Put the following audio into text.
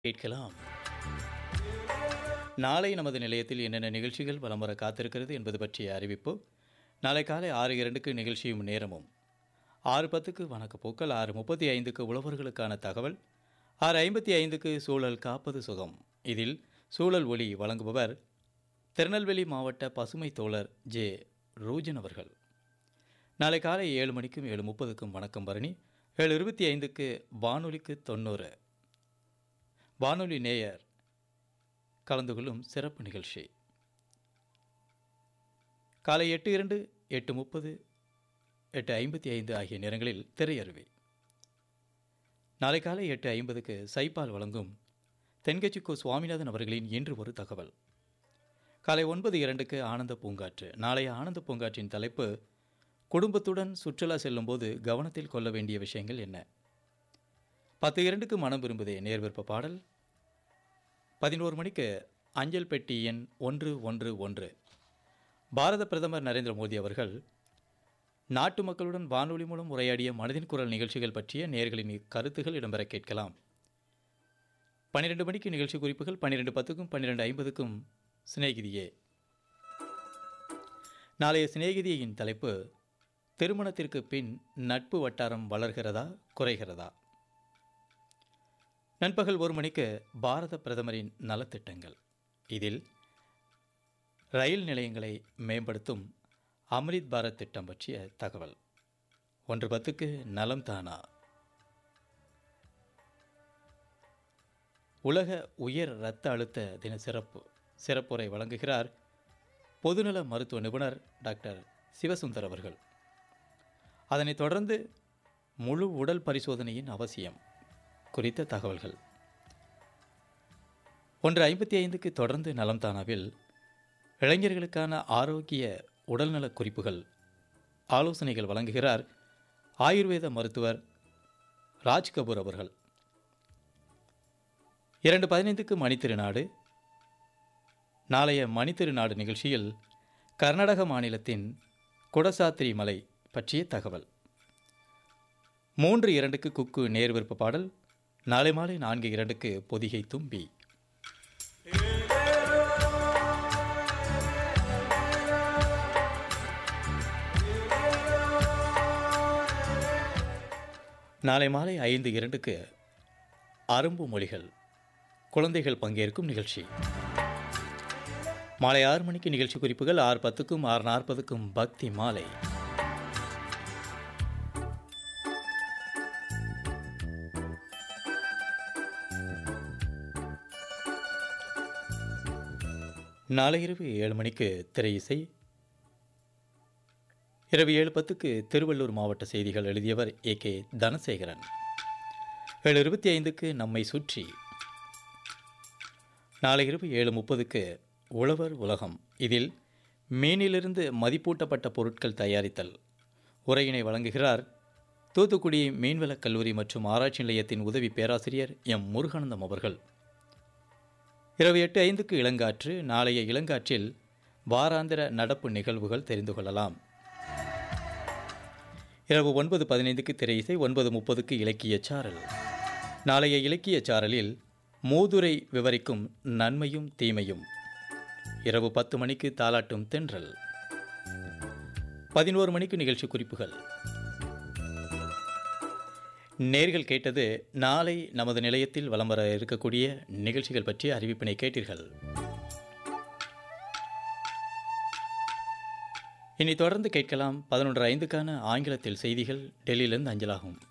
கேட்கலாம் நாளை நமது நிலையத்தில் என்னென்ன நிகழ்ச்சிகள் வலம் வர காத்திருக்கிறது என்பது பற்றிய அறிவிப்பு நாளை காலை ஆறு இரண்டுக்கு நிகழ்ச்சியும் நேரமும் ஆறு பத்துக்கு வணக்க பூக்கள் ஆறு முப்பத்தி ஐந்துக்கு உழவர்களுக்கான தகவல் ஆறு ஐம்பத்தி ஐந்துக்கு சூழல் காப்பது சுகம் இதில் சூழல் ஒளி வழங்குபவர் திருநெல்வேலி மாவட்ட பசுமை தோழர் ஜே ரூஜன் அவர்கள் நாளை காலை ஏழு மணிக்கும் ஏழு முப்பதுக்கும் வணக்கம் பரணி ஏழு இருபத்தி ஐந்துக்கு வானொலிக்கு தொண்ணூறு வானொலி நேயர் கலந்து கொள்ளும் சிறப்பு நிகழ்ச்சி காலை எட்டு இரண்டு எட்டு முப்பது எட்டு ஐம்பத்தி ஐந்து ஆகிய நேரங்களில் திரையருவி நாளை காலை எட்டு ஐம்பதுக்கு சைபால் வழங்கும் தென்கட்சிக்கோ சுவாமிநாதன் அவர்களின் இன்று ஒரு தகவல் காலை ஒன்பது இரண்டுக்கு ஆனந்த பூங்காற்று நாளைய ஆனந்த பூங்காற்றின் தலைப்பு குடும்பத்துடன் சுற்றுலா செல்லும்போது கவனத்தில் கொள்ள வேண்டிய விஷயங்கள் என்ன பத்து இரண்டுக்கு மனம் விரும்புதே நேர்விற்ப பாடல் பதினோரு மணிக்கு அஞ்சல் பெட்டி எண் ஒன்று ஒன்று ஒன்று பாரத பிரதமர் நரேந்திர மோடி அவர்கள் நாட்டு மக்களுடன் வானொலி மூலம் உரையாடிய மனதின் குரல் நிகழ்ச்சிகள் பற்றிய நேர்களின் கருத்துகள் இடம்பெற கேட்கலாம் பன்னிரெண்டு மணிக்கு நிகழ்ச்சி குறிப்புகள் பன்னிரெண்டு பத்துக்கும் பன்னிரெண்டு ஐம்பதுக்கும் சிநேகிதியே நாளைய சிநேகிதியின் தலைப்பு திருமணத்திற்கு பின் நட்பு வட்டாரம் வளர்கிறதா குறைகிறதா நண்பகல் ஒரு மணிக்கு பாரத பிரதமரின் நலத்திட்டங்கள் இதில் ரயில் நிலையங்களை மேம்படுத்தும் அம்ரித் பாரத் திட்டம் பற்றிய தகவல் ஒன்று பத்துக்கு நலம் தானா உலக உயர் இரத்த அழுத்த தின சிறப்பு சிறப்புரை வழங்குகிறார் பொதுநல மருத்துவ நிபுணர் டாக்டர் சிவசுந்தர் அவர்கள் அதனைத் தொடர்ந்து முழு உடல் பரிசோதனையின் அவசியம் குறித்த தகவல்கள் ஒன்று ஐம்பத்தி ஐந்துக்கு தொடர்ந்து நலம் தானாவில் இளைஞர்களுக்கான ஆரோக்கிய உடல்நலக் குறிப்புகள் ஆலோசனைகள் வழங்குகிறார் ஆயுர்வேத மருத்துவர் ராஜ் கபூர் அவர்கள் இரண்டு பதினைந்துக்கு மணித்திருநாடு நாளைய மணித்திருநாடு நிகழ்ச்சியில் கர்நாடக மாநிலத்தின் குடசாத்திரி மலை பற்றிய தகவல் மூன்று இரண்டுக்கு குக்கு நேர் விருப்ப பாடல் நாளை மாலை நான்கு இரண்டுக்கு பொதிகை தும்பி நாளை மாலை ஐந்து இரண்டுக்கு அரும்பு மொழிகள் குழந்தைகள் பங்கேற்கும் நிகழ்ச்சி மாலை ஆறு மணிக்கு நிகழ்ச்சி குறிப்புகள் ஆறு பத்துக்கும் ஆறு நாற்பதுக்கும் பக்தி மாலை நாளை இரவு ஏழு மணிக்கு திரை இசை இரவு ஏழு பத்துக்கு திருவள்ளூர் மாவட்ட செய்திகள் எழுதியவர் ஏ கே தனசேகரன் ஏழு இருபத்தி ஐந்துக்கு நம்மை சுற்றி நாளை இரவு ஏழு முப்பதுக்கு உழவர் உலகம் இதில் மீனிலிருந்து மதிப்பூட்டப்பட்ட பொருட்கள் தயாரித்தல் உரையினை வழங்குகிறார் தூத்துக்குடி மீன்வளக் கல்லூரி மற்றும் ஆராய்ச்சி நிலையத்தின் உதவி பேராசிரியர் எம் முருகானந்தம் அவர்கள் இரவு எட்டு ஐந்துக்கு இளங்காற்று நாளைய இளங்காற்றில் வாராந்திர நடப்பு நிகழ்வுகள் தெரிந்து கொள்ளலாம் இரவு ஒன்பது பதினைந்துக்கு திரை இசை ஒன்பது முப்பதுக்கு இலக்கிய சாரல் நாளைய இலக்கிய சாரலில் மூதுரை விவரிக்கும் நன்மையும் தீமையும் இரவு பத்து மணிக்கு தாலாட்டும் தென்றல் பதினோரு மணிக்கு நிகழ்ச்சி குறிப்புகள் நேர்கள் கேட்டது நாளை நமது நிலையத்தில் வலம் வர இருக்கக்கூடிய நிகழ்ச்சிகள் பற்றிய அறிவிப்பினை கேட்டீர்கள் இனி தொடர்ந்து கேட்கலாம் பதினொன்று ஐந்துக்கான ஆங்கிலத்தில் செய்திகள் டெல்லியிலிருந்து அஞ்சலாகும்